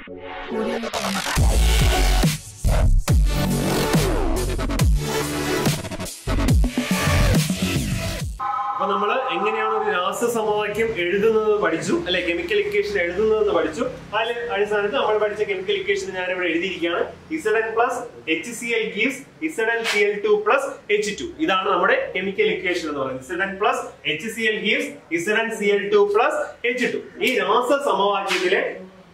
അപ്പൊ നമ്മൾ എങ്ങനെയാണ് ഒരു രാസ സമവാക്യം എഴുതുന്നത് പഠിച്ചു അല്ലെ കെമിക്കൽ ഇക്വേഷൻ എഴുതുന്നത് പഠിച്ചു അതിൽ അടിസ്ഥാനത്തിൽ നമ്മൾ പഠിച്ച കെമിക്കൽ ഇക്വേഷൻ ഞാൻ ഇവിടെ എഴുതിയിരിക്കുകയാണ് Z N plus H C L gives Z N C L two plus H two ഇതാണ് നമ്മുടെ കെമിക്കൽ ഇക്വേഷൻ എന്ന് പറയുന്നത് Z N plus H C L gives Z N C L two plus H two ഈ രാസ സമവാക്യത്തിലെ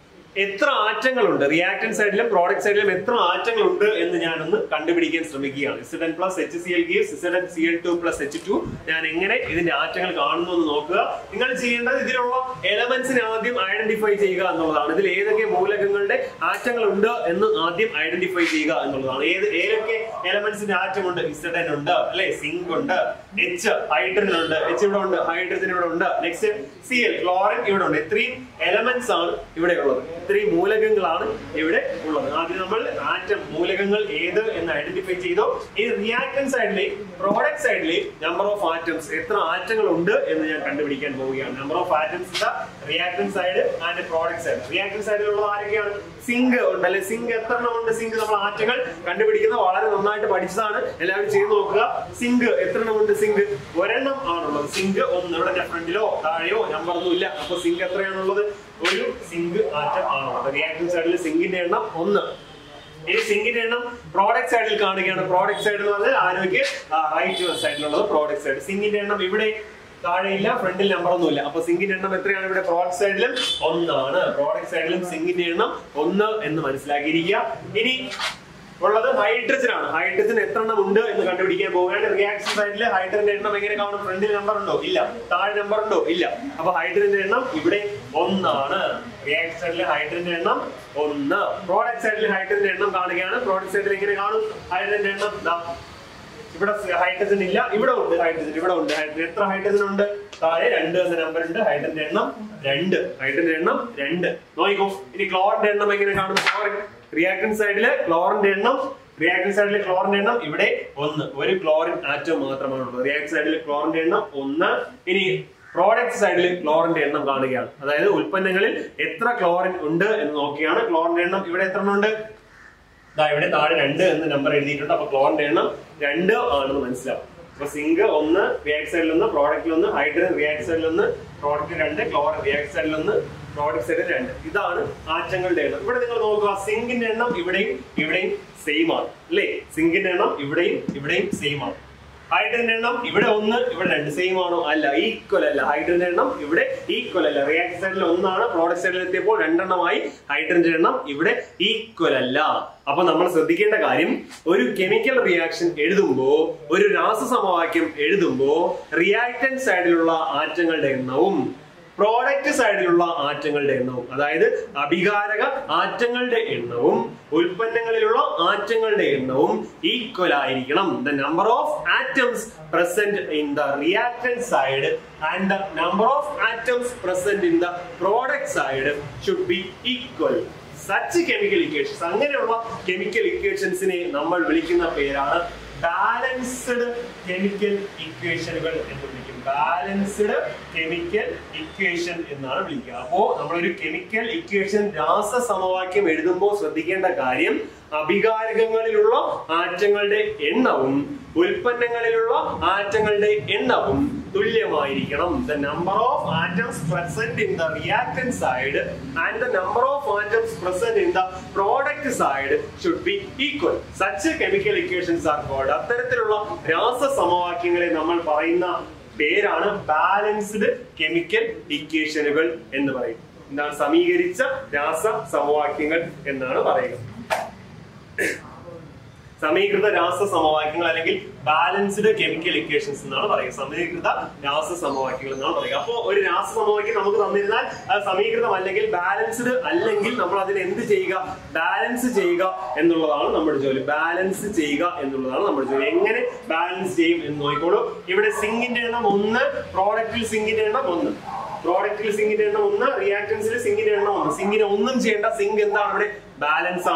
എത്ര ആറ്റങ്ങളുണ്ട് reactant സൈഡിലും product സൈഡിലും എത്ര ആറ്റങ്ങളുണ്ട് എന്ന് ഞാനൊന്ന് കണ്ടുപിടിക്കാൻ ശ്രമിക്കുകയാണ് Z N plus H C L gives Z N C L two plus H two ഞാൻ എങ്ങനെ ഇതിന്റെ ആറ്റങ്ങൾ കാണുന്നു എന്ന് നോക്കുക നിങ്ങൾ ചെയ്യേണ്ടത് ഇതിലുള്ള എലമെന്റ്സിനെ ആദ്യം ഐഡന്റിഫൈ ചെയ്യുക എന്നുള്ളതാണ് ഇതിൽ ഏതൊക്കെ മൂലകങ്ങളുടെ ആറ്റങ്ങൾ ഉണ്ട് എന്ന് ആദ്യം ഐഡന്റിഫൈ ചെയ്യുക എന്നുള്ളതാണ് ഏത് ഏതൊക്കെ എലമെന്റ്സിന്റെ ആറ്റം ഉണ്ട് ഇസഡൻ ഉണ്ട് അല്ലെ സിങ്ക് ഉണ്ട് എച്ച് ഹൈഡ്രജൻ ഉണ്ട് എച്ച് ഇവിടെ ഉണ്ട് ഹൈഡ്രജൻ ഇവിടെ ഉണ്ട് നെക്സ്റ്റ് സി എൽ ക്ലോറിൻ ഇവിടെ ഉണ്ട് ഇത്രയും എലമെന്റ്സ് ആണ് ഇവിടെ ഉള്ളത് ഇത്രയും മൂലകങ്ങളാണ് ഇവിടെ ഉള്ളത് ആദ്യം നമ്മൾ ആറ്റം മൂലകങ്ങൾ ഏത് എന്ന് ഐഡന്റിഫൈ ചെയ്തു ഈ റിയാക്ടൻ സൈഡിലെ പ്രോഡക്റ്റ് സൈഡിലെ നമ്പർ ഓഫ് ആറ്റംസ് എത്ര ആറ്റങ്ങൾ ഉണ്ട് എന്ന് ഞാൻ കണ്ടുപിടിക്കാൻ പോവുകയാണ് നമ്പർ ഓഫ് ആറ്റംസ് ഇതാ reactant side and product side reactant സൈഡിലുള്ളത് ആരൊക്കെയാണ് സിങ്ക് ഉണ്ട് അല്ലെ സിങ്ക് എത്ര എണ്ണം ഉണ്ട് സിങ്ക് നമ്മൾ ആറ്റങ്ങൾ കണ്ടുപിടിക്കുന്നത് വളരെ നന്നായിട്ട് പഠിച്ചതാണ് എല്ലാവരും ചെയ്ത് നോക്കുക സിങ്ക് എത്ര എണ്ണം ഉണ്ട് സിങ്ക് ഒരെണ്ണം ആണുള്ളത് സിങ്ക് ഒന്ന് ഇവിടെ ഫ്രണ്ടിലോ താഴെയോ നമ്പർ ഒന്നും ഇല്ല അപ്പൊ സിങ്ക് എത്രയാണുള്ളത് ഒരു സിങ്ക് ആറ്റം ആണുള്ളത് റിയാക്ടൻ സൈഡിൽ സിങ്കിന്റെ എണ്ണം ഒന്ന് ഇനി സിങ്കിന്റെ എണ്ണം പ്രോഡക്റ്റ് സൈഡിൽ കാണുകയാണ് പ്രോഡക്റ്റ് സൈഡിൽ എന്ന് പറഞ്ഞാൽ ആരോഗ്യ റൈറ്റ് സൈഡിലുള്ളത് പ്രോഡക്റ്റ് സൈഡ് സിങ്കിന്റെ എണ്ണം ഇവിടെ താഴെയില്ല ഫ്രണ്ടിൽ നമ്പർ ഒന്നുമില്ല അപ്പൊ സിങ്കിന്റെ എണ്ണം എത്രയാണ് ഇവിടെ പ്രോഡക്റ്റ് സൈഡിലും ഒന്നാണ് പ്രോഡക്റ്റ് സൈഡിലും സിങ്കിന്റെ എണ്ണം ഒന്ന് എന്ന് മനസ്സിലാക്കിയിരിക്കുക ഇനി ഉള്ളത് ഹൈഡ്രജൻ ആണ് ഹൈഡ്രജൻ എത്ര എണ്ണം ഉണ്ട് എന്ന് കണ്ടുപിടിക്കാൻ പോവുകയാണ് റിയാക്ഷൻ സൈഡിൽ ഹൈഡ്രജന്റെ എണ്ണം എങ്ങനെ കാണും ഫ്രണ്ടിൽ നമ്പർ ഉണ്ടോ ഇല്ല താഴെ നമ്പർ ഉണ്ടോ ഇല്ല അപ്പൊ ഹൈഡ്രജന്റെ എണ്ണം ഇവിടെ ഒന്നാണ് റിയാക്ഷൻ സൈഡിൽ ഹൈഡ്രജന്റെ എണ്ണം ഒന്ന് പ്രോഡക്റ്റ് സൈഡിൽ ഹൈഡ്രജന്റെ എണ്ണം കാണുകയാണ് പ്രോഡക്റ്റ് സൈഡിൽ എങ്ങനെ കാണും ഹൈഡ്രജന്റെ എണ്ണം ദാ ഇവിടെ ഹൈഡ്രജൻ ഇല്ല ഇവിടെ ഉണ്ട് ഹൈഡ്രജൻ ഇവിടെ ഉണ്ട് ഹൈഡ്രജൻ എത്ര ഹൈഡ്രജൻ ഉണ്ട് താഴെ രണ്ട് എന്ന നമ്പർ ഉണ്ട് ഹൈഡ്രജന്റെ എണ്ണം രണ്ട് ഹൈഡ്രജന്റെ എണ്ണം രണ്ട് നോക്കിക്കോ ഇനി ക്ലോറിന്റെ എണ്ണം എങ്ങനെ കാണും ക്ലോറിൻ റിയാക്ടൻ സൈഡില് ക്ലോറിന്റെ എണ്ണം റിയാക്ടൻ സൈഡിലെ ക്ലോറിന്റെ എണ്ണം ഇവിടെ ഒന്ന് ഒരു ക്ലോറിൻ ആറ്റം മാത്രമാണ് ഉള്ളത് റിയാക്ടൻ സൈഡിൽ ക്ലോറിന്റെ എണ്ണം ഒന്ന് ഇനി പ്രോഡക്റ്റ് സൈഡിൽ ക്ലോറിന്റെ എണ്ണം കാണുകയാണ് അതായത് ഉൽപ്പന്നങ്ങളിൽ എത്ര ക്ലോറിൻ ഉണ്ട് എന്ന് നോക്കിയാണ് ക്ലോറിന്റെ എണ്ണം ഇവിടെ എത്ര എണ്ണം ഉണ്ട് ദാ ഇവിടെ താഴെ രണ്ട് എന്ന് നമ്പർ എഴുതിയിട്ടുണ്ട് അപ്പൊ ക്ലോറിന്റെ എണ്ണം രണ്ട് ആണെന്ന് മനസ്സിലാവും അപ്പൊ സിങ്ക് ഒന്ന് റിയാക്ട് സൈഡിൽ ഒന്ന് പ്രോഡക്റ്റിൽ ഒന്ന് ഹൈഡ്രജൻ റിയാക്ട് സൈഡിൽ ഒന്ന് പ്രോഡക്റ്റ് രണ്ട് ക്ലോറിൻ റിയാക്ട് സൈഡിൽ ഒന്ന് പ്രോഡക്റ്റ് സൈഡിൽ രണ്ട് ഇതാണ് ആറ്റങ്ങളുടെ എണ്ണം ഇവിടെ നിങ്ങൾ നോക്കുക സിങ്കിന്റെ എണ്ണം ഇവിടെയും ഇവിടെയും സെയിം ആണ് അല്ലേ സിങ്കിന്റെ എണ്ണം ഇവിടെയും ഇവിടെയും സെയിം ആണ് ഹൈഡ്രജൻ എണ്ണം ഇവിടെ ഒന്ന് ഇവിടെ രണ്ട് സെയിം ആണോ അല്ല ഈക്വൽ അല്ല ഹൈഡ്രജൻ എണ്ണം ഇവിടെ ഈക്വൽ അല്ല റിയാക്ട് സൈഡിൽ ഒന്നാണ് പ്രോഡക്റ്റ് സൈഡിൽ എത്തിയപ്പോൾ രണ്ടെണ്ണമായി ഹൈഡ്രജൻ എണ്ണം ഇവിടെ ഈക്വൽ അല്ല അപ്പൊ നമ്മൾ ശ്രദ്ധിക്കേണ്ട കാര്യം ഒരു കെമിക്കൽ റിയാക്ഷൻ എഴുതുമ്പോ ഒരു രാസസമവാക്യം എഴുതുമ്പോ റിയാക്ടൻ സൈഡിലുള്ള ആറ്റങ്ങളുടെ എണ്ണവും പ്രോഡക്റ്റ് സൈഡിലുള്ള ആറ്റങ്ങളുടെ എണ്ണവും അതായത് അഭികാരക ആറ്റങ്ങളുടെ എണ്ണവും ഉൽപ്പന്നങ്ങളിലുള്ള ആറ്റങ്ങളുടെ എണ്ണവും ഈക്വൽ ആയിരിക്കണം the number of atoms present in the reactant side and the number of atoms present in the product side should be equal such chemical equations അങ്ങനെയുള്ള കെമിക്കൽ ഇക്വേഷൻസിനെ നമ്മൾ വിളിക്കുന്ന പേരാണ് ബാലൻസ്ഡ് കെമിക്കൽ ഇക്വേഷനുകൾ എന്ന് വിളിക്കും ബാലൻസ്ഡ് കെമിക്കൽ ഇക്വേഷൻ എന്നാണ് വിളിക്കുക അപ്പോ നമ്മളൊരു കെമിക്കൽ ഇക്വേഷൻ രാസ സമവാക്യം എഴുതുമ്പോൾ ശ്രദ്ധിക്കേണ്ട കാര്യം അഭികാരകങ്ങളിലുള്ള ആറ്റങ്ങളുടെ എണ്ണവും ഉൽപ്പന്നങ്ങളിലുള്ള ആറ്റങ്ങളുടെ എണ്ണവും തുല്യമായിരിക്കണം the number of atoms present in the reactant side and the number of atoms present in the product side should be equal such chemical equations are called അത്തരത്തിലുള്ള രാസ സമവാക്യങ്ങളെ നമ്മൾ പറയുന്ന പേരാണ് ബാലൻസ്ഡ് കെമിക്കൽ ഇക്വേഷനുകൾ എന്ന് പറയും എന്താണ് സമീകരിച്ച രാസ സമവാക്യങ്ങൾ എന്നാണ് പറയുക സമീകൃത രാസ സമവാക്യങ്ങൾ അല്ലെങ്കിൽ ബാലൻസ്ഡ് കെമിക്കൽ ഇക്വേഷൻസ് എന്നാണ് പറയുക സമീകൃത രാസ സമവാക്യങ്ങൾ എന്നാണ് പറയുക അപ്പോ ഒരു രാസ സമവാക്യം നമുക്ക് തന്നിരുന്നാൽ അത് സമീകൃതം അല്ലെങ്കിൽ ബാലൻസ്ഡ് അല്ലെങ്കിൽ നമ്മൾ അതിനെ എന്ത് ചെയ്യുക ബാലൻസ് ചെയ്യുക എന്നുള്ളതാണ് നമ്മുടെ ജോലി ബാലൻസ് ചെയ്യുക എന്നുള്ളതാണ് നമ്മുടെ ജോലി എങ്ങനെ ബാലൻസ് ചെയ്യും എന്ന് നോക്കിക്കോളൂ ഇവിടെ സിങ്കിന്റെ എണ്ണം ഒന്ന് പ്രോഡക്റ്റിൽ സിങ്കിന്റെ എണ്ണം ഒന്ന് പ്രോഡക്റ്റിൽ സിങ്കിന്റെ എണ്ണം ഒന്ന് റിയാക്ടൻസിൽ സിങ്കിന്റെ എണ്ണം ഒന്ന് സിങ്കിനെ ഒന്നും ചെയ്യേണ്ട സിങ്ക് എന്താണ് ഇവിടെ ബാലൻസ് ആണ്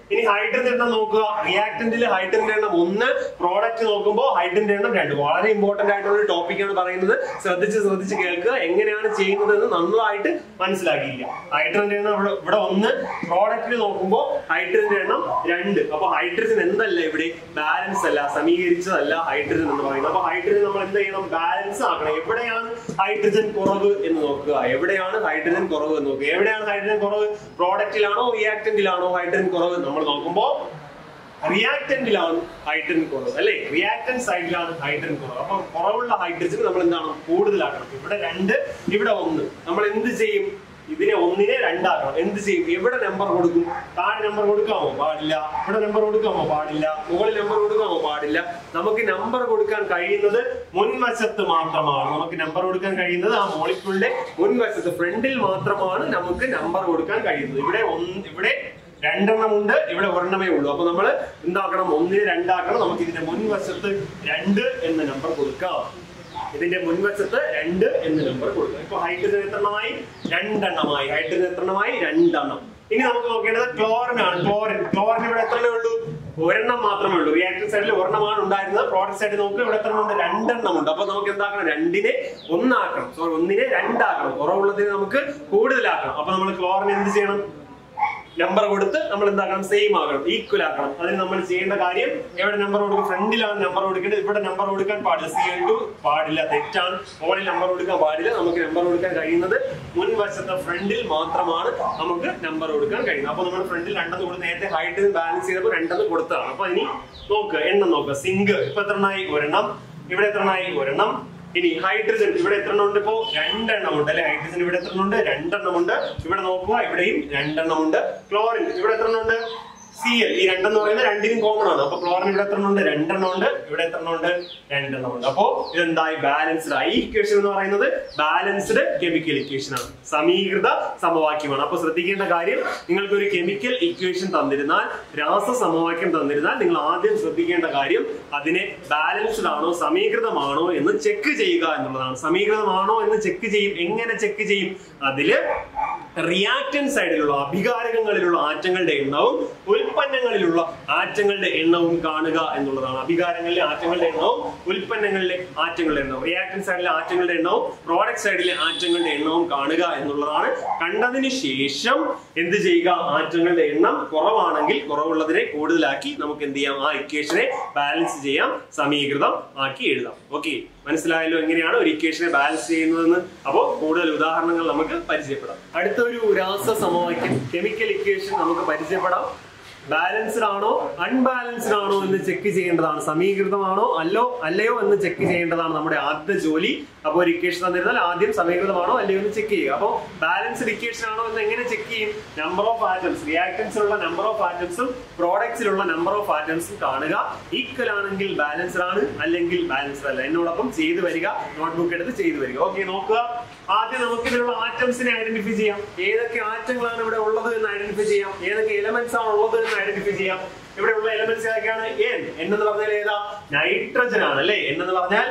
ഇനി ഹൈഡ്രജൻ എണ്ണം നോക്കുക റിയാക്ടന്റിൽ ഹൈഡ്രജൻ എണ്ണം ഒന്ന് പ്രോഡക്റ്റ് നോക്കുമ്പോൾ ഹൈഡ്രജൻ എണ്ണം രണ്ട് വളരെ ഇമ്പോർട്ടന്റ് ആയിട്ടുള്ള ഒരു ടോപ്പിക്കാണ് പറയുന്നത് ശ്രദ്ധിച്ച് ശ്രദ്ധിച്ച് കേൾക്കുക എങ്ങനെയാണ് ചെയ്യുന്നതെന്ന് നന്നായിട്ട് മനസ്സിലാക്കിയില്ല ഹൈഡ്രജൻ എണ്ണം ഇവിടെ ഇവിടെ ഒന്ന് പ്രോഡക്റ്റിൽ നോക്കുമ്പോൾ ഹൈഡ്രജൻ എണ്ണം രണ്ട് അപ്പൊ ഹൈഡ്രജൻ എന്തല്ല ഇവിടെ ബാലൻസ് അല്ല സമീകരിച്ചതല്ല ഹൈഡ്രജൻ എന്ന് പറയുന്നത് അപ്പൊ ഹൈഡ്രജൻ നമ്മൾ എന്ത് ചെയ്യണം ബാലൻസ് ആക്കണം എവിടെയാണ് ഹൈഡ്രജൻ കുറവ് എന്ന് നോക്കുക എവിടെയാണ് ഹൈഡ്രജൻ കുറവ് എന്ന് നോക്കുക എവിടെയാണ് ഹൈഡ്രജൻ കുറവ് പ്രോഡക്റ്റിലാണോ റിയാക്ടന്റിലാണോ ഹൈഡ്രജൻ കുറവ് നമ്മൾ നോക്കുമ്പോൾ റിയാക്ടന്റിലാണ് ഹൈഡ്രജൻ കുറവ് അല്ലെ റിയാക്ടന്റ് സൈഡിലാണ് ഹൈഡ്രജൻ കുറവ് അപ്പൊ കുറവുള്ള ഹൈഡ്രജൻ നമ്മൾ എന്താണ് കൂടുതലാക്കണം ഇവിടെ രണ്ട് ഇവിടെ ഒന്ന് നമ്മൾ എന്ത് ചെയ്യും ഇതിനെ ഒന്നിനെ രണ്ടാക്കണം എന്ത് ചെയ്യും എവിടെ നമ്പർ കൊടുക്കും താഴെ നമ്പർ കൊടുക്കാമോ പാടില്ല ഇവിടെ നമ്പർ കൊടുക്കാമോ പാടില്ല മുകളിൽ നമ്പർ കൊടുക്കാമോ പാടില്ല നമുക്ക് നമ്പർ കൊടുക്കാൻ കഴിയുന്നത് മുൻവശത്ത് മാത്രമാണ് നമുക്ക് നമ്പർ കൊടുക്കാൻ കഴിയുന്നത് ആ മോളിക്യൂളിന്റെ മുൻവശത്ത് ഫ്രണ്ടിൽ മാത്രമാണ് നമുക്ക് നമ്പർ കൊടുക്കാൻ കഴിയുന്നത് ഇവിടെ ഒന്ന് ഇവിടെ രണ്ടെണ്ണം ഉണ്ട് ഇവിടെ ഒരെണ്ണമേ ഉള്ളൂ അപ്പൊ നമ്മൾ എന്താക്കണം ഒന്നിന് രണ്ടാക്കണം നമുക്ക് ഇതിന്റെ മുൻവശത്ത് രണ്ട് എന്ന നമ്പർ കൊടുക്കാം ഇതിന്റെ മുൻവശത്ത് രണ്ട് എന്ന നമ്പർ കൊടുക്കാം ഇപ്പൊ ഹൈഡ്രജൻ എത്രണ്ണമായി രണ്ടെണ്ണമായി ഹൈഡ്രജൻ എത്രണ്ണമായി രണ്ടെണ്ണം ഇനി നമുക്ക് നോക്കേണ്ടത് ക്ലോറിൻ ആണ് ക്ലോറിൻ ക്ലോറിൻ ഇവിടെ എത്ര ഉള്ളൂ ഒരെണ്ണം മാത്രമേ ഉള്ളൂ റിയാക്ടർ സൈഡിൽ ഒരെണ്ണമാണ് ഉണ്ടായിരുന്നത് പ്രോഡക്റ്റ് സൈഡിൽ നോക്കുക ഇവിടെ എത്ര ഉണ്ട് രണ്ടെണ്ണം ഉണ്ട് അപ്പൊ നമുക്ക് എന്താക്കണം രണ്ടിനെ ഒന്നാക്കണം സോറി ഒന്നിനെ രണ്ടാക്കണം കുറവുള്ളതിനെ നമുക്ക് കൂടുതലാക്കണം അപ്പൊ നമ്മൾ ക്ലോറിൻ എന്ത് ചെയ്യണം നമ്പർ കൊടുത്ത് നമ്മൾ എന്താക്കണം സെയിം ആക്കണം ഈക്വൽ ആക്കണം അതിന് നമ്മൾ ചെയ്യേണ്ട കാര്യം എവിടെ നമ്പർ കൊടുക്കും ഫ്രണ്ടിലാണ് നമ്പർ കൊടുക്കേണ്ടത് ഇവിടെ നമ്പർ കൊടുക്കാൻ പാടില്ല സി എൽ ടു പാടില്ല തെറ്റാണ് മുകളിൽ നമ്പർ കൊടുക്കാൻ പാടില്ല നമുക്ക് നമ്പർ കൊടുക്കാൻ കഴിയുന്നത് മുൻവശത്തെ ഫ്രണ്ടിൽ മാത്രമാണ് നമുക്ക് നമ്പർ കൊടുക്കാൻ കഴിയുന്നത് അപ്പൊ നമ്മൾ ഫ്രണ്ടിൽ രണ്ടെന്ന് കൊടുത്ത് നേരത്തെ ഹൈറ്റ് ബാലൻസ് ചെയ്തപ്പോൾ രണ്ടെന്ന് കൊടുത്തതാണ് അപ്പൊ ഇനി നോക്കുക എണ്ണം നോക്കുക സിങ്ക് ഇപ്പൊ എത്രണ്ണായി ഒരെണ്ണം ഇവിടെ എത്രണ്ണായി ഒരെണ്ണം ഇനി ഹൈഡ്രജൻ ഇവിടെ എത്ര ഉണ്ട് ഇപ്പോ രണ്ടെണ്ണം ഉണ്ട് അല്ലെ ഹൈഡ്രജൻ ഇവിടെ എത്ര ഉണ്ട് രണ്ടെണ്ണം ഉണ്ട് ഇവിടെ നോക്കുക ഇവിടെയും രണ്ടെണ്ണം ഉണ്ട് ക്ലോറിൻ ഇവിടെ എത്ര ഉണ്ട് സി എൽ ഈ രണ്ടെന്ന് പറയുന്നത് രണ്ടിനും കോമൺ ആണ് അപ്പൊ ക്ലോറിൻ ഇവിടെ എത്ര ഉണ്ട് രണ്ടെണ്ണം ഉണ്ട് ഇവിടെ എത്ര ഉണ്ട് രണ്ടെണ്ണം ഉണ്ട് അപ്പോ ഇതെന്തായി ബാലൻസ്ഡ് ആയി ഈ ഇക്വേഷൻ എന്ന് പറയുന്നത് ബാലൻസ്ഡ് കെമിക്കൽ ഇക്വേഷൻ ആണ് സമീകൃത സമവാക്യമാണ് അപ്പൊ ശ്രദ്ധിക്കേണ്ട കാര്യം നിങ്ങൾക്ക് ഒരു കെമിക്കൽ ഇക്വേഷൻ തന്നിരുന്നാൽ രാസ സമവാക്യം തന്നിരുന്നാൽ നിങ്ങൾ ആദ്യം ശ്രദ്ധിക്കേണ്ട കാര്യം അതിനെ ബാലൻസ്ഡ് ആണോ സമീകൃതമാണോ എന്ന് ചെക്ക് ചെയ്യുക എന്നുള്ളതാണ് സമീകൃതമാണോ എന്ന് ചെക്ക് ചെയ്യും എങ്ങനെ ചെക്ക് ചെയ്യും അതില് റിയാക്ടന്റ് സൈഡിലുള്ള അഭികാരകങ്ങളിലുള്ള ആറ്റങ്ങളുടെ എണ്ണവും ഉൽപ്പന്നങ്ങളിലുള്ള ആറ്റങ്ങളുടെ എണ്ണവും കാണുക എന്നുള്ളതാണ് അഭികാരങ്ങളിലെ ആറ്റങ്ങളുടെ എണ്ണവും ഉൽപ്പന്നങ്ങളിലെ ആറ്റങ്ങളുടെ എണ്ണവും റിയാക്ടന്റ് സൈഡിലെ ആറ്റങ്ങളുടെ എണ്ണവും പ്രോഡക്റ്റ് സൈഡിലെ ആറ്റങ്ങളുടെ എണ്ണവും കാണുക എന്നുള്ളതാണ് കണ്ടതിന് ശേഷം എന്ത് ചെയ്യുക ആറ്റങ്ങളുടെ എണ്ണം കുറവാണെങ്കിൽ കുറവുള്ളതിനെ കൂടുതലാക്കി നമുക്ക് എന്ത് ചെയ്യാം ആ ഇക്വേഷനെ ബാലൻസ് ചെയ്യാം സമീകൃതം ആക്കി എഴുതാം ഓക്കെ മനസ്സിലായല്ലോ എങ്ങനെയാണ് ഒരു ഇക്വേഷനെ ബാലൻസ് ചെയ്യുന്നതെന്ന് അപ്പോൾ കൂടുതൽ ഉദാഹരണങ്ങൾ നമുക്ക് പരിചയപ്പെടാം അടുത്ത ഒരു രാസ സമവാക്യം കെമിക്കൽ ഇക്വേഷൻ നമുക്ക് പരിചയപ്പെടാം ബാലൻസ്ഡ് ആണോ അൺബാലൻസ്ഡ് ആണോ എന്ന് ചെക്ക് ചെയ്യേണ്ടതാണ് സമീകൃതമാണോ അല്ലോ അല്ലയോ എന്ന് ചെക്ക് ചെയ്യേണ്ടതാണ് നമ്മുടെ ആദ്യ ജോലി അപ്പോൾ ഒരു ഇക്വേഷൻ തന്നിരുന്നാൽ ആദ്യം സമീകൃതമാണോ അല്ലയോ എന്ന് ചെക്ക് ചെയ്യുക അപ്പോൾ ബാലൻസ്ഡ് ഇക്വേഷൻ ആണോ എന്ന് എങ്ങനെ ചെക്ക് ചെയ്യും നമ്പർ ഓഫ് ആറ്റംസ് റിയാക്ടൻസിലുള്ള നമ്പർ ഓഫ് ആറ്റംസും പ്രോഡക്ട്സിലുള്ള നമ്പർ ഓഫ് ആറ്റംസും കാണുക ഈക്വൽ ആണെങ്കിൽ ബാലൻസ്ഡ് ആണ് അല്ലെങ്കിൽ ബാലൻസ്ഡ് അല്ല എന്നോടൊപ്പം ചെയ്തു വരിക നോട്ട്ബുക്ക് എടുത്ത് ചെയ്തു വരിക ഓക്കെ നോക്കുക ആദ്യം നമുക്ക് ഇതിലുള്ള ആറ്റംസിനെ ഐഡന്റിഫൈ ചെയ്യാം ഏതൊക്കെ ആറ്റങ്ങളാണ് ഇവിടെ ഉള്ളത് എന്ന് ഐഡന്റിഫൈ ചെയ്യാം ഏതൊക്കെ എലമെന്റ്സ് ആണ് ഉള്ളത് എന്ന് ഐഡന്റിഫൈ ചെയ്യാം ഇവിടെ ഉള്ള എലമെന്റ്സ് ഏതൊക്കെയാണ് എൻ എന്ന് പറഞ്ഞാൽ ഏതാ നൈട്രജൻ ആണ് അല്ലേ എന്ന് പറഞ്ഞാൽ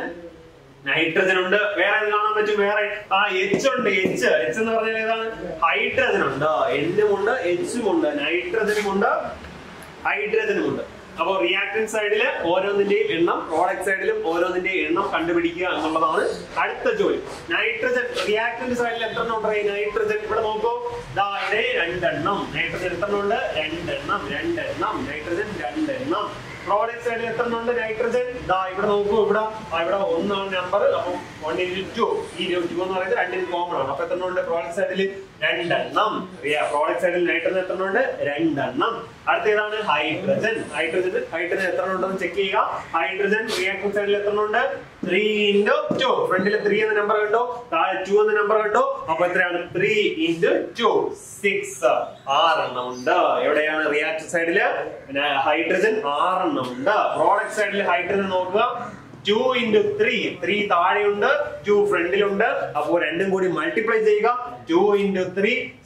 നൈട്രജൻ ഉണ്ട് വേറെ എന്ത് കാണാൻ പറ്റും വേറെ ആ എച്ച് ഉണ്ട് എച്ച് എച്ച് എന്ന് പറഞ്ഞാൽ ഏതാണ് ഹൈഡ്രജൻ ഉണ്ട് എന്നും ഉണ്ട് എച്ചും ഉണ്ട് നൈട്രജനും ഉണ്ട് ഹൈഡ്രജനും ഉണ്ട് അപ്പോൾ റിയാക്ടന്റ് സൈഡില് ഓരോന്നിന്റെയും എണ്ണം പ്രോഡക്റ്റ് സൈഡിലും ഓരോന്നിന്റെയും എണ്ണം കണ്ടുപിടിക്കുക എന്നുള്ളതാണ് അടുത്ത ജോലി നൈട്രജൻ റിയാക്ടന്റ് സൈഡിൽ എത്ര എണ്ണം ഉണ്ട് നൈട്രജൻ ഇവിടെ നോക്കൂ ദാ ഇവിടെ രണ്ടെണ്ണം നൈട്രജൻ എത്ര എണ്ണം ഉണ്ട് രണ്ടെണ്ണം രണ്ടെണ്ണം നൈട്രജൻ രണ്ടെണ്ണം പ്രോഡക്റ്റ് സൈഡിൽ എത്ര എണ്ണം ഉണ്ട് നൈട്രജൻ ദാ ഇവിടെ നോക്കൂ ഇവിടെ ആ, ഇവിടെ ഒന്നാണ് നമ്പർ അപ്പം വൺ ഇൻറ്റു ടു ഈ ടു എന്ന് പറയുന്നത് രണ്ടിന് കോമൺ ആണ് അപ്പൊ എത്ര എണ്ണം ഉണ്ട് പ്രോഡക്റ്റ് സൈഡിൽ രണ്ടെണ്ണം പ്രോഡക്റ്റ് സൈഡിൽ നൈട്രജൻ എത്ര എണ്ണം ഉണ്ട് രണ്ടെണ്ണം അടുത്ത ഏതാണ് ഹൈഡ്രജൻ ഹൈഡ്രജൻ ഹൈഡ്രജൻ എത്ര എണ്ണം ഉണ്ടെന്ന് ചെക്ക് ചെയ്യുക ഹൈഡ്രജൻ റിയാക്ടർ സൈഡിൽ എത്ര എണ്ണം ഉണ്ട് ത്രീ ഇൻറ്റു ടു ഫ്രണ്ടിൽ ത്രീ എന്ന നമ്പർ കണ്ടോ താഴെ ടു എന്ന നമ്പർ കണ്ടോ അപ്പൊ എത്രയാണ് ത്രീ ഇൻറ്റു ടു സിക്സ് ആറെണ്ണം ഉണ്ട് എവിടെയാണ് റിയാക്ടർ സൈഡില് ഹൈഡ്രജൻ ആറെണ്ണം ഉണ്ട് പ്രോഡക്റ്റ് സൈഡിൽ ഹൈഡ്രജൻ നോക്കുക ടു ഇൻറ്റു ത്രീ ത്രീ താഴെയുണ്ട് ടു ഫ്രണ്ടിലുണ്ട് അപ്പോൾ രണ്ടും കൂടി മൾട്ടിപ്ലൈ ചെയ്യുക ടു ഇൻറ്റു ത്രീ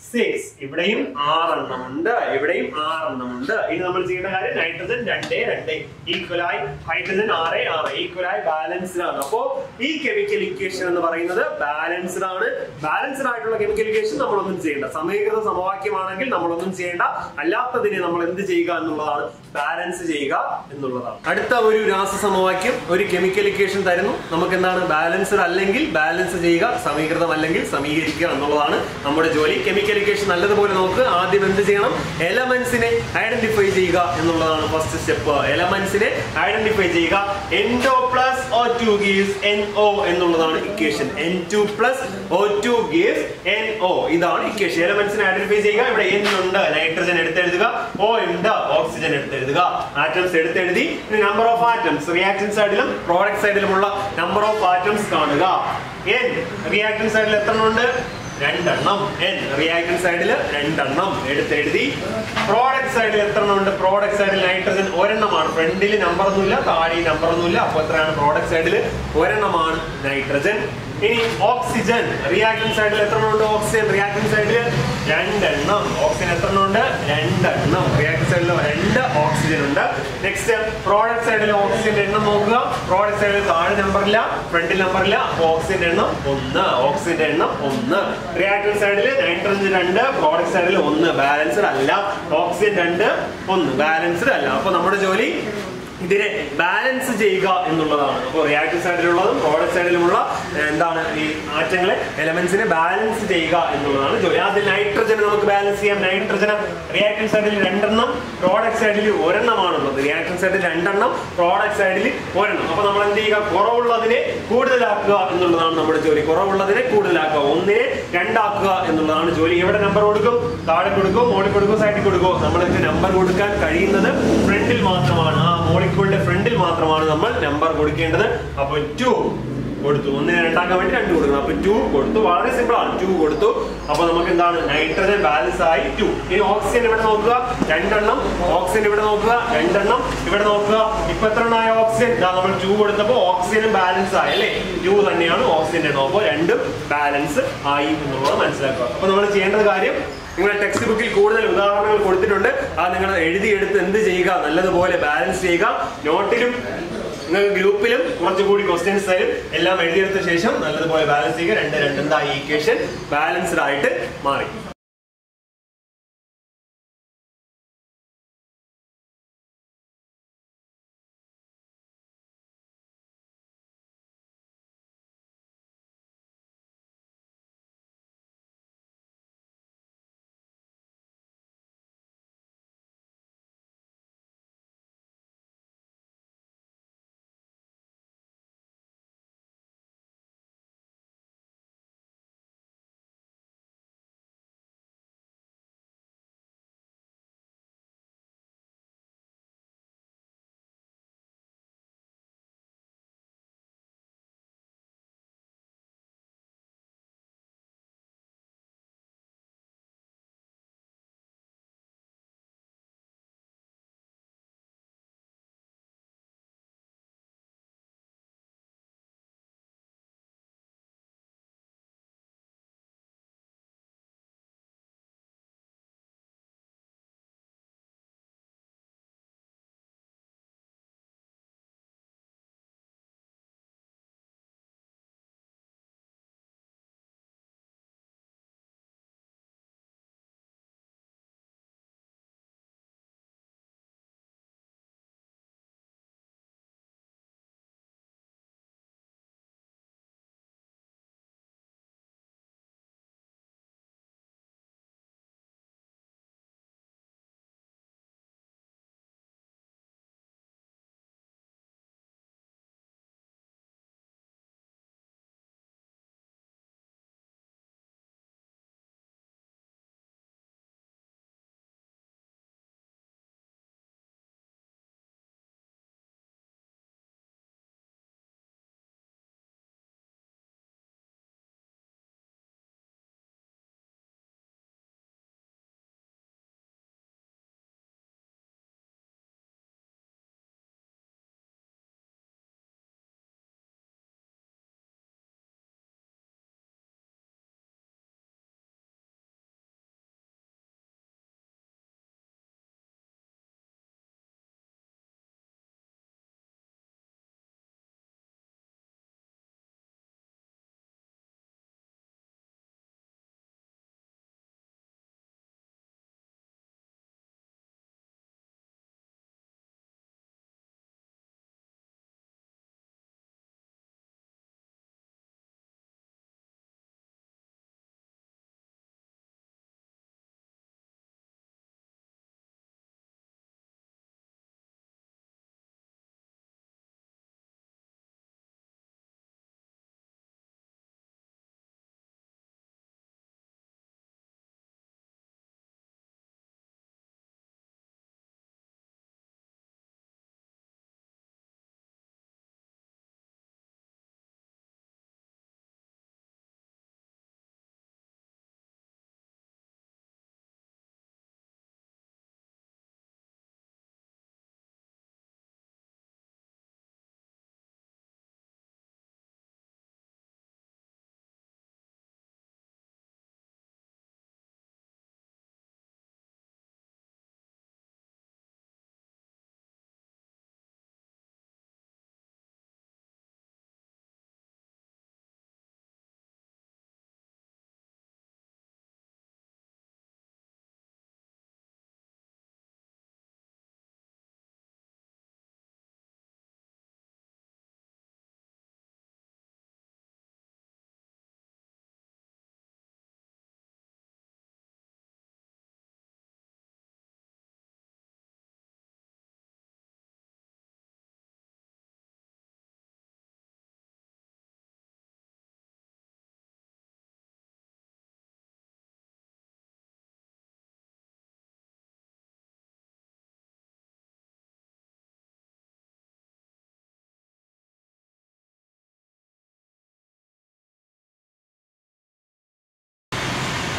സിക്സ് ഇവിടെയും ആറെണ്ണം ഉണ്ട് ഇവിടെയും ആറെണ്ണം ഉണ്ട് ഇനി നമ്മൾ ചെയ്യേണ്ട കാര്യം നൈട്രജൻ രണ്ടേ രണ്ടേ ഈക്വലായി ഹൈഡ്രജൻ ആറ് ആറ് ഈക്വലായി ബാലൻസ്ഡ് ആണ് അപ്പോ ഈ കെമിക്കൽ ഇക്വേഷൻ എന്ന് പറയുന്നത് ബാലൻസ്ഡ് ആണ് ബാലൻസ്ഡ് ആയിട്ടുള്ള കെമിക്കൽ ഇക്വേഷൻ നമ്മളൊന്നും ചെയ്യേണ്ട സമീകൃത സമവാക്യമാണെങ്കിൽ നമ്മളൊന്നും ചെയ്യേണ്ട അല്ലാത്തതിനെ നമ്മൾ എന്ത് ചെയ്യുക എന്നുള്ളതാണ് ബാലൻസ് ചെയ്യുക എന്നുള്ളതാണ് അടുത്ത ഒരു രാസസമവാക്യം ഒരു കെമിക്കൽ ഇക്വേഷൻ തരുന്നു നമുക്ക് എന്താണ് ബാലൻസ്ഡ് അല്ലെങ്കിൽ ബാലൻസ് ചെയ്യുക സമീകൃതം അല്ലെങ്കിൽ സമീകരിക്കുക എന്നുള്ളതാണ് നമ്മുടെ ജോലി കെമിക്കൽ ഇക്വേഷൻ നല്ലതുപോലെ നോക്കുക ആദ്യം എന്ത് ചെയ്യണം എലമെന്റ്സിനെ ഐഡന്റിഫൈ ചെയ്യുക എന്നുള്ളതാണ് ഫസ്റ്റ് സ്റ്റെപ്പ് എലമെന്റ്സിനെ ഐഡന്റിഫൈ ചെയ്യുക N two plus O two gives N O എന്നുള്ളതാണ് equation N two plus O two gives N O ഇതാണ് ഇക്വേഷൻ എലമെന്റ്സിനെ ഐഡന്റിഫൈ ചെയ്യുക ഇവിടെ എൻ ഉണ്ട് നൈട്രജൻ എടുത്തെഴുതുക ഓ ഉണ്ട് ഓക്സിജൻ എടുത്തെഴുതുക ആറ്റംസ് എടുത്തെഴുതി നമ്പർ ഓഫ് ആറ്റംസ് റിയാക്ഷൻ സൈഡിലും പ്രോഡക്റ്റ് സൈഡിലുമുള്ള നമ്പർ ഓഫ് ആറ്റംസ് കാണുക എൻ റിയാക്ഷൻ സൈഡിൽ എത്ര ഉണ്ട് രണ്ടെണ്ണം എൻ റിയാക്ഷൻ സൈഡിൽ രണ്ടെണ്ണം എടുത്തെഴുതി പ്രോഡക്റ്റ് സൈഡിൽ എത്ര എണ്ണം ഉണ്ട് പ്രോഡക്റ്റ് സൈഡിൽ നൈട്രജൻ ഒരെണ്ണമാണ് ഫ്രണ്ടിൽ നമ്പർ ഒന്നുമില്ല താഴെ നമ്പർ ഒന്നുമില്ല അപ്പൊ എത്രയാണ് പ്രോഡക്റ്റ് സൈഡിൽ ഒരെണ്ണമാണ് നൈട്രജൻ ഇനി ഓക്സിജൻ റിയാക്ഷൻ സൈഡിൽ എത്ര എണ്ണം ഉണ്ട് ഓക്സിജൻ റിയാക്ഷൻ സൈഡിൽ രണ്ടെണ്ണം ഓക്സിജൻ എത്ര എണ്ണം ഉണ്ട് രണ്ടെണ്ണം റിയാക്ഷൻ സൈഡിൽ രണ്ട് ഓക്സിജൻ ഉണ്ട് നെക്സ്റ്റ് പ്രോഡക്റ്റ് സൈഡിൽ ഓക്സിജന്റെ എണ്ണം നോക്കുക പ്രോഡക്റ്റ് സൈഡിൽ താഴെ നമ്പറില്ല ഫ്രണ്ടിൽ നമ്പറില്ല അപ്പൊ ഓക്സിജന്റെ എണ്ണം ഒന്ന് ഓക്സിജന്റെ എണ്ണം ഒന്ന് റിയാക്ഷൻ സൈഡിൽ നൈട്രജൻ രണ്ട് പ്രോഡക്റ്റ് സൈഡിൽ ഒന്ന് ബാലൻസ്ഡ് അല്ല ഓക്സിജൻ രണ്ട് ഒന്ന് ബാലൻസ്ഡ് അല്ല അപ്പൊ നമ്മുടെ ജോലി ഇതിനെ ബാലൻസ് ചെയ്യുക എന്നുള്ളതാണ് അപ്പോൾ റിയാക്ടീവ് സൈഡിലുള്ളതും പ്രോഡക്റ്റ് സൈഡിലുമുള്ള ഏഹ്, എന്താണ് ഈ ആറ്റങ്ങളെ എലമെന്റ്സിനെ ബാലൻസ് ചെയ്യുക എന്നുള്ളതാണ് ജോലി ആദ്യം നൈട്രജൻ നമുക്ക് ബാലൻസ് ചെയ്യാം നൈട്രജൻ റിയാക്ടീവ് സൈഡിൽ രണ്ടെണ്ണം പ്രോഡക്റ്റ് സൈഡിൽ ഒരെണ്ണമാണുള്ളത് റിയാക്ഷൻ സൈഡിൽ രണ്ടെണ്ണം പ്രോഡക്റ്റ് സൈഡിൽ ഒരെണ്ണം അപ്പൊ നമ്മൾ എന്ത് ചെയ്യുക കുറവുള്ളതിനെ കൂടുതലാക്കുക എന്നുള്ളതാണ് നമ്മുടെ ജോലി കുറവുള്ളതിനെ കൂടുതലാക്കുക ഒന്നിനെ രണ്ടാക്കുക എന്നുള്ളതാണ് ജോലി എവിടെ നമ്പർ കൊടുക്കും താഴെ കൊടുക്കും മോളിൽ കൊടുക്കും സൈഡിൽ കൊടുക്കും നമ്മൾക്ക് നമ്പർ കൊടുക്കാൻ കഴിയുന്നത് ഫ്രണ്ടിൽ മാത്രമാണ് ആ മോളിക്കൂളിന്റെ ഫ്രണ്ടിൽ മാത്രമാണ് നമ്മൾ നമ്പർ കൊടുക്കേണ്ടത് അപ്പൊ ടു കൊടുത്തു ഒന്നിനെ രണ്ടാക്കാൻ വേണ്ടി രണ്ട് കൊടുക്കണം അപ്പൊ ടു കൊടുത്തു വളരെ സിമ്പിൾ ആണ് ടു കൊടുത്തു അപ്പൊ നമുക്ക് എന്താണ് നൈട്രജൻ ബാലൻസ് ആയി ടു ഇനി ഓക്സിജൻ ഇവിടെ നോക്കുക രണ്ടെണ്ണം ഓക്സിജൻ ഇവിടെ നോക്കുക രണ്ടെണ്ണം ഇവിടെ നോക്കുക ഇപ്പൊ എത്ര എണ്ണമായ ഓക്സിജൻ ദാ നമ്മൾ ടു കൊടുത്തപ്പോ ഓക്സിജനും ബാലൻസ് ആയി അല്ലേ ടു തന്നെയാണ് ഓക്സിജൻ എണ്ണം അപ്പോൾ രണ്ടും ബാലൻസ് ആയി എന്നുള്ളത് മനസ്സിലാക്കുക അപ്പൊ നമ്മൾ ചെയ്യേണ്ട കാര്യം നിങ്ങളുടെ ടെക്സ്റ്റ് ബുക്കിൽ കൂടുതൽ ഉദാഹരണങ്ങൾ കൊടുത്തിട്ടുണ്ട് അത് നിങ്ങൾ എഴുതിയെടുത്ത് എന്ത് ചെയ്യുക നല്ലതുപോലെ ബാലൻസ് ചെയ്യുക നോട്ടിലും നിങ്ങൾക്ക് ഗ്രൂപ്പിലും കുറച്ചുകൂടി ക്വസ്റ്റ്യൻസ് തരും എല്ലാം എഴുതിയെടുത്ത ശേഷം നല്ലതുപോലെ ബാലൻസ് ചെയ്യുക രണ്ട് രണ്ടെന്തായി ഈക്വേഷൻ ബാലൻസ്ഡ് ആയിട്ട് മാറി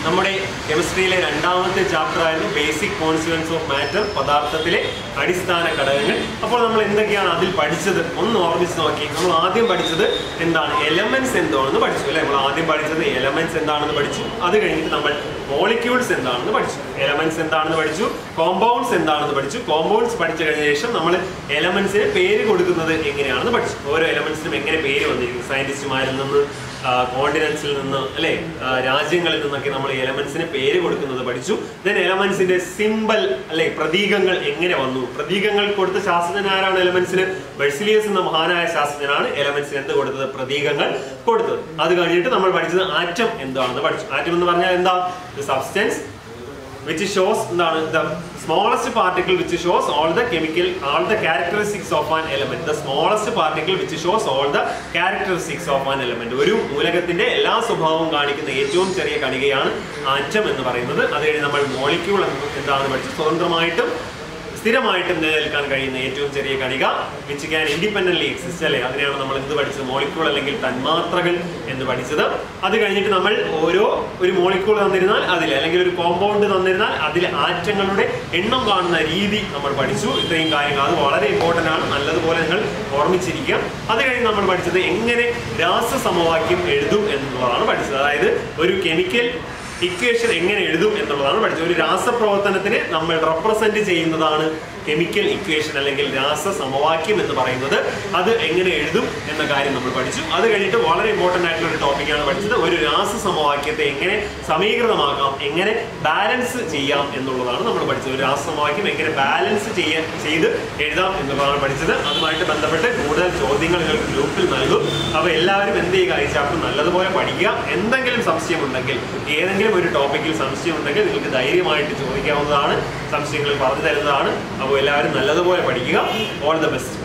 നമ്മുടെ കെമിസ്ട്രിയിലെ രണ്ടാമത്തെ ചാപ്റ്റർ ആയിരുന്നു ബേസിക് കോൺസ്റ്റുവൻസ് ഓഫ് മാറ്റർ പദാർത്ഥത്തിലെ അടിസ്ഥാന ഘടകങ്ങൾ അപ്പോൾ നമ്മൾ എന്തൊക്കെയാണ് അതിൽ പഠിച്ചത് ഒന്ന് ഓർമ്മിച്ച് നോക്കി നമ്മൾ ആദ്യം പഠിച്ചത് എന്താണ് എലമെന്റ്സ് എന്താണെന്ന് പഠിച്ചു അല്ലെ നമ്മൾ ആദ്യം പഠിച്ചത് എലമെന്റ്സ് എന്താണെന്ന് പഠിച്ചു അത് കഴിഞ്ഞിട്ട് നമ്മൾ മോളിക്യൂൾസ് എന്താണെന്ന് പഠിച്ചു എലമെന്റ്സ് എന്താണെന്ന് പഠിച്ചു കോമ്പൗണ്ട്സ് എന്താണെന്ന് പഠിച്ചു കോമ്പൗണ്ട്സ് പഠിച്ചു കഴിഞ്ഞ ശേഷം നമ്മൾ എലമെന്റ്സിന് പേര് കൊടുക്കുന്നത് എങ്ങനെയാണെന്ന് പഠിച്ചു ഓരോ എലമെന്റ്സിനും എങ്ങനെ പേര് വന്നിരിക്കും സയന്റിസ്റ്റുമാരിൽ നിന്ന് കോണ്ടിനൻസിൽ നിന്ന് അല്ലെ ആ, രാജ്യങ്ങളിൽ നിന്നൊക്കെ നമ്മൾ എലമെന്റ്സിന് പേര് കൊടുക്കുന്നത് പഠിച്ചു ദെൻ എലമെന്റ്സിന്റെ സിമ്പൽ അല്ലെ പ്രതീകങ്ങൾ എങ്ങനെ വന്നു പ്രതീകങ്ങൾ കൊടുത്ത ശാസ്ത്രജ്ഞൻ ആരാണ് എലമെന്റ്സിന് ബെഴ്സിലിയസ് എന്ന മഹാനായ ശാസ്ത്രജ്ഞനാണ് എലമെന്റ്സിന് എന്ത് കൊടുത്തത് പ്രതീകങ്ങൾ കൊടുത്തത് അത് കഴിഞ്ഞിട്ട് നമ്മൾ പഠിച്ചത് ആറ്റം എന്താണെന്ന് പഠിച്ചു ആറ്റം എന്ന് പറഞ്ഞാൽ എന്താ സബ്സ്റ്റൻസ് വിച്ച് ഷോസ് എന്താണ് the smallest particle which shows all the chemical all the characteristics of an element the smallest particle which shows all the characteristics of an element ഒരു മൂലകത്തിന്റെ എല്ലാ സ്വഭാവവും കാണിക്കുന്ന ഏറ്റവും ചെറിയ കണികയാണ് ആറ്റം എന്ന് പറയുന്നത് അത് കഴിഞ്ഞ് നമ്മൾ മോളിക്യൂൾ എന്താണെന്ന് പഠിച്ചു സ്വതന്ത്രമായിട്ടും സ്ഥിരമായിട്ടും നിലനിൽക്കാൻ കഴിയുന്ന ഏറ്റവും ചെറിയ കണിക വിച്ച് ക്യാൻ ഇൻഡിപെൻഡന്റ്ലി എക്സിസ്റ്റ് അല്ലേ അതിനെയാണ് നമ്മൾ എന്ത് പഠിച്ചത് മോളിക്യൂൾ അല്ലെങ്കിൽ തന്മാത്രകൾ എന്ന് പഠിച്ചത് അത് കഴിഞ്ഞിട്ട് നമ്മൾ ഓരോ ഒരു മോളിക്യൂൾ തന്നിരുന്നാൽ അതിൽ അല്ലെങ്കിൽ ഒരു കോമ്പൗണ്ട് തന്നിരുന്നാൽ അതിൽ ആറ്റങ്ങളുടെ എണ്ണം കാണുന്ന രീതി നമ്മൾ പഠിച്ചു ഇത്രയും കാര്യങ്ങൾ അത് വളരെ ഇമ്പോർട്ടന്റ് ആണ് നല്ലതുപോലെ നിങ്ങൾ ഓർമ്മിച്ചിരിക്കുക അത് കഴിഞ്ഞ് നമ്മൾ പഠിച്ചത് എങ്ങനെ രാസസമവാക്യം എഴുതും എന്നുള്ളതാണ് പഠിച്ചത് അതായത് ഒരു കെമിക്കൽ ഇക്വേഷൻ എങ്ങനെ എഴുതും എന്നുള്ളതാണ് പഠിച്ചത് ഒരു രാസപ്രവർത്തനത്തിനെ നമ്മൾ റെപ്രസെന്റ് ചെയ്യുന്നതാണ് കെമിക്കൽ ഇക്വേഷൻ അല്ലെങ്കിൽ രാസ സമവാക്യം എന്ന് പറയുന്നത് അത് എങ്ങനെ എഴുതും എന്ന കാര്യം നമ്മൾ പഠിച്ചു അത് കഴിഞ്ഞിട്ട് വളരെ ഇമ്പോർട്ടന്റ് ആയിട്ടുള്ള ഒരു ടോപ്പിക്കാണ് പഠിച്ചത് ഒരു രാസ സമവാക്യത്തെ എങ്ങനെ സമീകൃതമാക്കാം എങ്ങനെ ബാലൻസ് ചെയ്യാം എന്നുള്ളതാണ് നമ്മൾ പഠിച്ചത് ഒരു രാസ സമവാക്യം എങ്ങനെ ബാലൻസ് ചെയ്യാൻ ചെയ്ത് എഴുതാം എന്നുള്ളതാണ് പഠിച്ചത് അതുമായിട്ട് ബന്ധപ്പെട്ട് കൂടുതൽ ചോദ്യങ്ങൾ നിങ്ങൾക്ക് ഗ്രൂപ്പിൽ നൽകും അപ്പോൾ എല്ലാവരും എന്ത് ചെയ്യുക ഈ ചാപ്റ്റർ നല്ലതുപോലെ പഠിക്കുക എന്തെങ്കിലും സംശയമുണ്ടെങ്കിൽ ഏതെങ്കിലും ഒരു ടോപ്പിക്കിൽ സംശയമുണ്ടെങ്കിൽ നിങ്ങൾക്ക് ധൈര്യമായിട്ട് ചോദിക്കാവുന്നതാണ് സംശയങ്ങൾ പറഞ്ഞു തരുന്നതാണ് അപ്പോൾ എല്ലാവരും നല്ലതുപോലെ പഠിക്കുക ഓൾ ദ ബെസ്റ്റ്